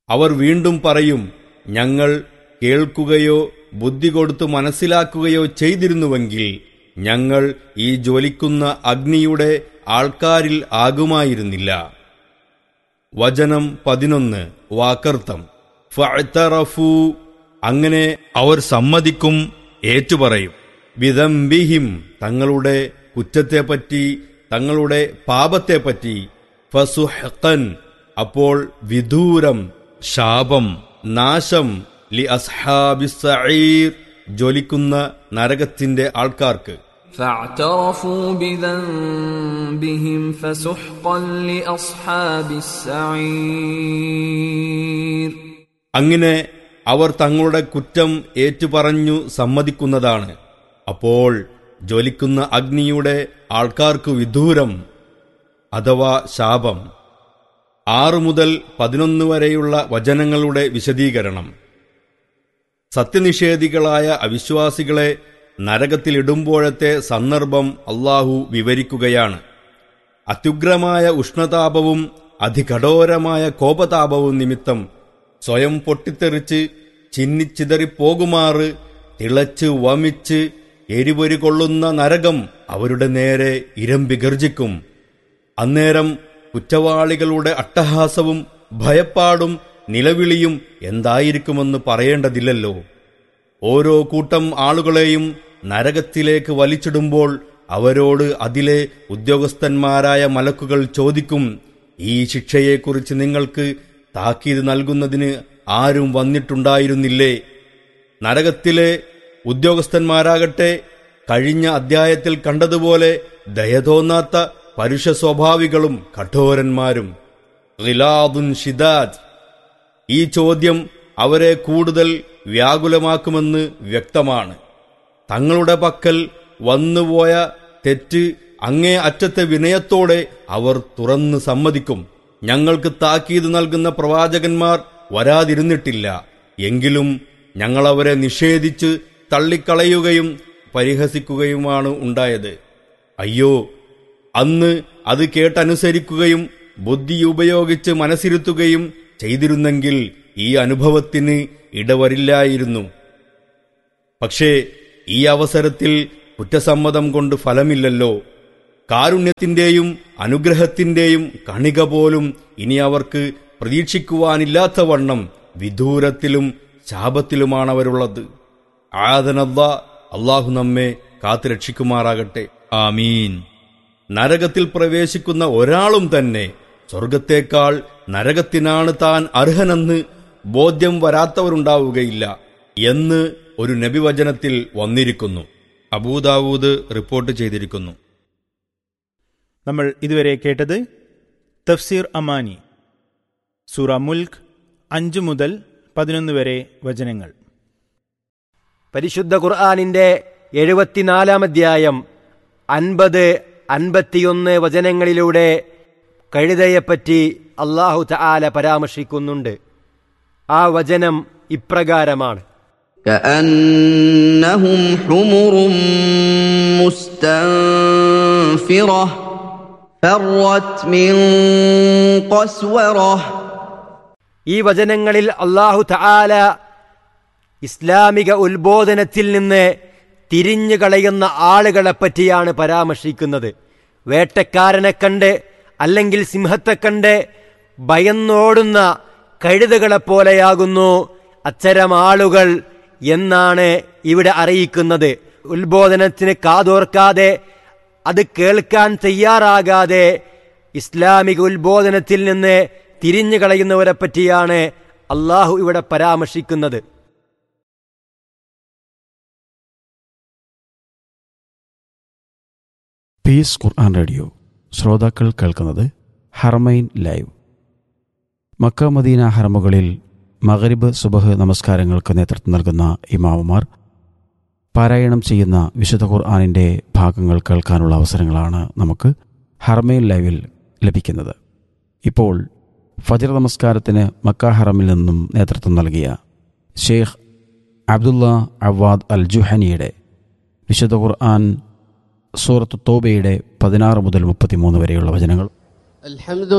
അവർ വീണ്ടും പറയും ഞങ്ങൾ കേൾക്കുകയോ ബുദ്ധി കൊടുത്തു മനസ്സിലാക്കുകയോ ചെയ്തിരുന്നുവെങ്കിൽ ഞങ്ങൾ ഈ ജ്വലിക്കുന്ന അഗ്നിയുടെ ആൾക്കാരിൽ ആകുമായിരുന്നില്ല വചനം പതിനൊന്ന് വാക്കർത്തം ഫഅ്തറഫു അങ്ങനെ അവർ സമ്മതിക്കും ഏറ്റുപറയും വിദംബിഹിം തങ്ങളുടെ കുറ്റത്തെപ്പറ്റി തങ്ങളുടെ പാപത്തെപ്പറ്റി ഫസുഹൻ അപ്പോൾ വിദൂരം ശാപം നാശം ലി അസ്ഹാബിസീർ ജ്വലിക്കുന്ന നരകത്തിന്റെ ആൾക്കാർക്ക് فاعترفوا بذنبهم فسحقا لأصحاب السعير അങ്ങനെ അവർ തങ്ങളുടെ കുറ്റം ഏറ്റുപറഞ്ഞു സമ്മതിക്കുന്നതാണ് അപ്പോൾ ജ്വലിക്കുന്ന അഗ്നിയുടെ ആൾക്കാർക്ക് വിദൂരം അഥവാ ശാപം ആറു മുതൽ പതിനൊന്ന് വരെയുള്ള വചനങ്ങളുടെ വിശദീകരണം സത്യനിഷേധികളായ അവിശ്വാസികളെ നരകത്തിലിടുമ്പോഴത്തെ സന്ദർഭം അള്ളാഹു വിവരിക്കുകയാണ് അത്യുഗ്രമായ ഉഷ്ണതാപവും അതികഠോരമായ കോപതാപവും നിമിത്തം സ്വയം പൊട്ടിത്തെറിച്ച് ചിന്നിച്ചിതറിപ്പോകുമാറ് തിളച്ച് വമിച്ച് എരിപൊരി കൊള്ളുന്ന നരകം അവരുടെ നേരെ ഇരമ്പി ഗർജിക്കും അന്നേരം കുറ്റവാളികളുടെ അട്ടഹാസവും ഭയപ്പാടും നിലവിളിയും എന്തായിരിക്കുമെന്ന് പറയേണ്ടതില്ലല്ലോ ഓരോ കൂട്ടം ആളുകളെയും നരകത്തിലേക്ക് വലിച്ചിടുമ്പോൾ അവരോട് അതിലെ ഉദ്യോഗസ്ഥന്മാരായ മലക്കുകൾ ചോദിക്കും ഈ ശിക്ഷയെക്കുറിച്ച് നിങ്ങൾക്ക് താക്കീത് നൽകുന്നതിന് ആരും വന്നിട്ടുണ്ടായിരുന്നില്ലേ നരകത്തിലെ ഉദ്യോഗസ്ഥന്മാരാകട്ടെ കഴിഞ്ഞ അധ്യായത്തിൽ കണ്ടതുപോലെ ദയതോന്നാത്ത പരുഷ സ്വഭാവികളും കഠോരന്മാരും റിലാദുൻ ഷിദാജ് ഈ ചോദ്യം അവരെ കൂടുതൽ വ്യാകുലമാക്കുമെന്ന് വ്യക്തമാണ് തങ്ങളുടെ പക്കൽ വന്നുപോയ തെറ്റ് അങ്ങേ അറ്റത്തെ വിനയത്തോടെ അവർ തുറന്ന് സമ്മതിക്കും ഞങ്ങൾക്ക് താക്കീത് നൽകുന്ന പ്രവാചകന്മാർ വരാതിരുന്നിട്ടില്ല എങ്കിലും ഞങ്ങളവരെ നിഷേധിച്ച് തള്ളിക്കളയുകയും പരിഹസിക്കുകയുമാണ് ഉണ്ടായത് അയ്യോ അന്ന് അത് കേട്ടനുസരിക്കുകയും ബുദ്ധി ഉപയോഗിച്ച് മനസ്സിരുത്തുകയും ചെയ്തിരുന്നെങ്കിൽ ഈ അനുഭവത്തിന് ഇടവരില്ലായിരുന്നു പക്ഷേ ഈ അവസരത്തിൽ കുറ്റസമ്മതം കൊണ്ട് ഫലമില്ലല്ലോ കാരുണ്യത്തിന്റെയും അനുഗ്രഹത്തിന്റെയും കണിക പോലും ഇനി അവർക്ക് പ്രതീക്ഷിക്കുവാനില്ലാത്ത വണ്ണം വിദൂരത്തിലും ശാപത്തിലുമാണവരുള്ളത് ആദനല്ല അള്ളാഹു നമ്മെ കാത്തുരക്ഷിക്കുമാറാകട്ടെ ആമീൻ നരകത്തിൽ പ്രവേശിക്കുന്ന ഒരാളും തന്നെ സ്വർഗത്തേക്കാൾ നരകത്തിനാണ് താൻ അർഹനെന്ന് ബോധ്യം വരാത്തവരുണ്ടാവുകയില്ല എന്ന് ഒരു നബിവചനത്തിൽ വന്നിരിക്കുന്നു അബൂദാവൂദ് റിപ്പോർട്ട് ചെയ്തിരിക്കുന്നു നമ്മൾ ഇതുവരെ കേട്ടത് തഫ്സീർ അമാനി സൂറ മുൽക്ക് അഞ്ചു മുതൽ പതിനൊന്ന് വരെ വചനങ്ങൾ പരിശുദ്ധ ഖുർആാനിന്റെ എഴുപത്തിനാലാം അധ്യായം അൻപത് അൻപത്തിയൊന്ന് വചനങ്ങളിലൂടെ കഴുതയെപ്പറ്റി അള്ളാഹു തആല പരാമർശിക്കുന്നുണ്ട് ആ വചനം ഇപ്രകാരമാണ് كأنهم حمر مستنفرة فرت من قسورة ഈ വചനങ്ങളിൽ അള്ളാഹു തആല ഇസ്ലാമിക ഉത്ബോധനത്തിൽ നിന്ന് തിരിഞ്ഞു കളയുന്ന ആളുകളെ പറ്റിയാണ് പരാമർശിക്കുന്നത് വേട്ടക്കാരനെ കണ്ട് അല്ലെങ്കിൽ സിംഹത്തെ കണ്ട് ഭയന്നോടുന്ന കഴുതകളെപ്പോലെയാകുന്നു അത്തരം ആളുകൾ എന്നാണ് ഇവിടെ അറിയിക്കുന്നത് ഉത്ബോധനത്തിന് കാതോർക്കാതെ അത് കേൾക്കാൻ തയ്യാറാകാതെ ഇസ്ലാമിക ഉത്ബോധനത്തിൽ നിന്ന് തിരിഞ്ഞു കളയുന്നവരെ പറ്റിയാണ് അള്ളാഹു ഇവിടെ പരാമർശിക്കുന്നത് പീസ് ഖുർആൻ റേഡിയോ ശ്രോതാക്കൾ കേൾക്കുന്നത് ഹർമൈൻ ലൈവ് മക്ക മദീന ഹറമുകളിൽ മഗരിബ് സുബഹ് നമസ്കാരങ്ങൾക്ക് നേതൃത്വം നൽകുന്ന ഇമാമുമാർ പാരായണം ചെയ്യുന്ന വിശുദ്ധ ഖുർആാനിൻ്റെ ഭാഗങ്ങൾ കേൾക്കാനുള്ള അവസരങ്ങളാണ് നമുക്ക് ഹർമൈൻ ലൈവിൽ ലഭിക്കുന്നത് ഇപ്പോൾ ഫജർ നമസ്കാരത്തിന് മക്ക ഹറമിൽ നിന്നും നേതൃത്വം നൽകിയ ഷെയ്ഖ് അബ്ദുള്ള അവാദ് അൽ ജുഹനിയുടെ വിശുദ്ധ ഖുർആൻ സൂറത്ത് തോബയുടെ പതിനാറ് മുതൽ മുപ്പത്തിമൂന്ന് വരെയുള്ള വചനങ്ങൾ الحمد